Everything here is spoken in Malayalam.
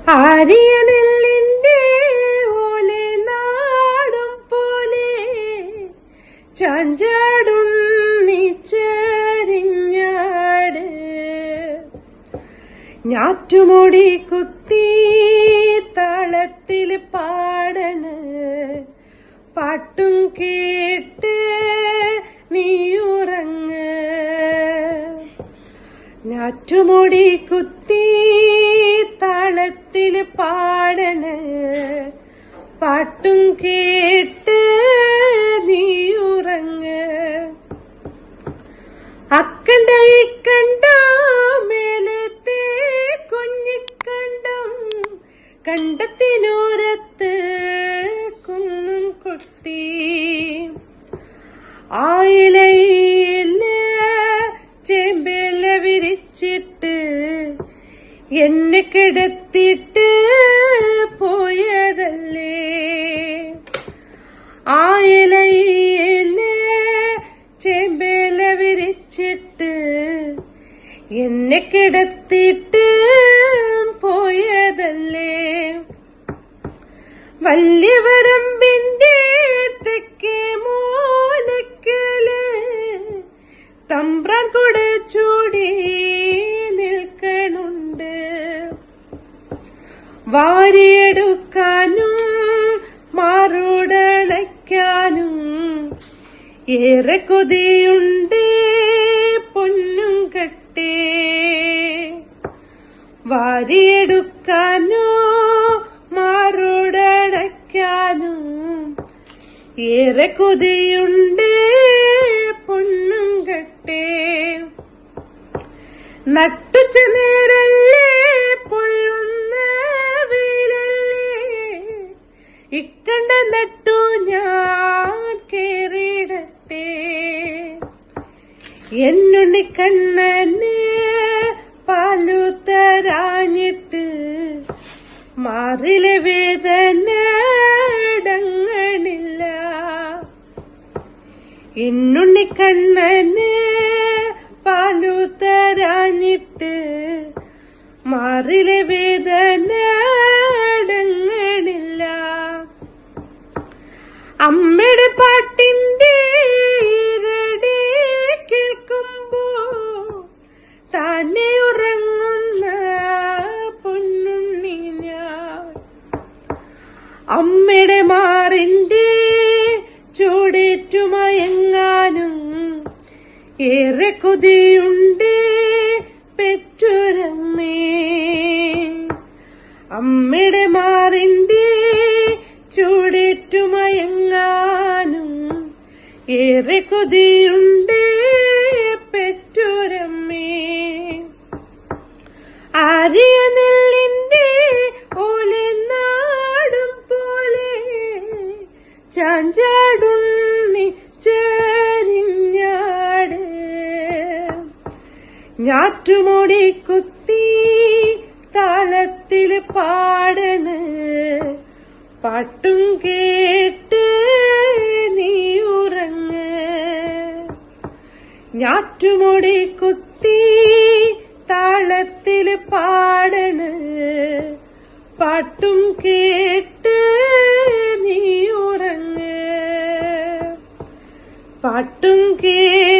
ആരിയ നെല്ലിന്റെ ഓലെ നാടും പോലെ ചാഞ്ചാടും നീച്ചരിഞ്ഞാട് ഞാറ്റുമുടി കുത്തി താളത്തിൽ പാടണ് പാട്ടും കേട്ട് നീയുറങ്ങ് ഞാറ്റുമുടി കുത്തി താളത്തിൽ പാടണ് പാട്ടും കേട്ട് നീയുറങ്ങ് അക്കണ്ട ഇക്കണ്ട മേലത്തെ കുഞ്ഞിക്കണ്ടം കണ്ടത്തിനോരത്ത് കുന്നും കുത്തി ആയിലയില് ചേമ്പേല വിരിച്ചിട്ട് എന്നെ കിടത്തിട്ട് പോയതല്ലേ ആയിലയില് ചേമ്പേല വിരിച്ചിട്ട് എന്നെ കിടത്തിട്ട് പോയതല്ലേ വല്യവരമ്പിന്റെ തെക്കേ മൂലക്കല് തമ്പ്രാൻ കുട ചൂടി നിൽക്കണുണ്ട് വാരിയെടുക്കാനും മാറോടണയ്ക്കാനും ഏറെ കൊതിയുണ്ട് പൊന്നും കട്ടേ വാരിയെടുക്കാനോ മാറോടണയ്ക്കാനും ഏറെ കൊതിയുണ്ട് പൊന്നും കട്ടേ നട്ടുച്ച നേരല്ലേ പൊള്ളുന്ന വെയിലല്ലേ ഇക്കണ്ട നട്ടു ഞാൻ കേറിയിടട്ടെ എന്നുണ്ണി കണ്ണന് പാലു തരാഞ്ഞിട്ട് മാറിലെ വേദന അടങ്ങണില്ല എന്നുണ്ണി കണ്ണന് പാലു തരാഞ്ഞിട്ട് മാറിലെ വേദന അടങ്ങണില്ല അമ്മയുടെ പാട്ടിന്റെ ഇരടി കേൾക്കുമ്പോ താനെ ഉറങ്ങുന്ന പൊന്നുണ്ണി ഞാൻ അമ്മയുടെ മാറിന്റെ ചൂടേറ്റുമയങ്ങാനും ഏറെ കൊതിയുണ്ട് പെറ്റുരമ്മേ അമ്മയുടെ മാറിന്റെ ചൂടേറ്റുമയങ്ങാനും ഏറെ കൊതിയുണ്ട് പെറ്റുരമ്മേ ആര്യ നെല്ലിന്റെ ഓലെ നാടും പോലെ ചാഞ്ചാടുണ്ണി ചേരിഞ്ഞാട് ഞാറ്റുമുടി കുത്തി താളത്തിൽ പാടണ് പാട്ടും കേട്ട് നീ ഉറങ്ങ് ഞാറ്റുമുടി കുത്തി താളത്തിൽ പാടണ് പാട്ടും കേട്ട് നീ ഉറങ്ങ് പാട്ടും കേട്ട്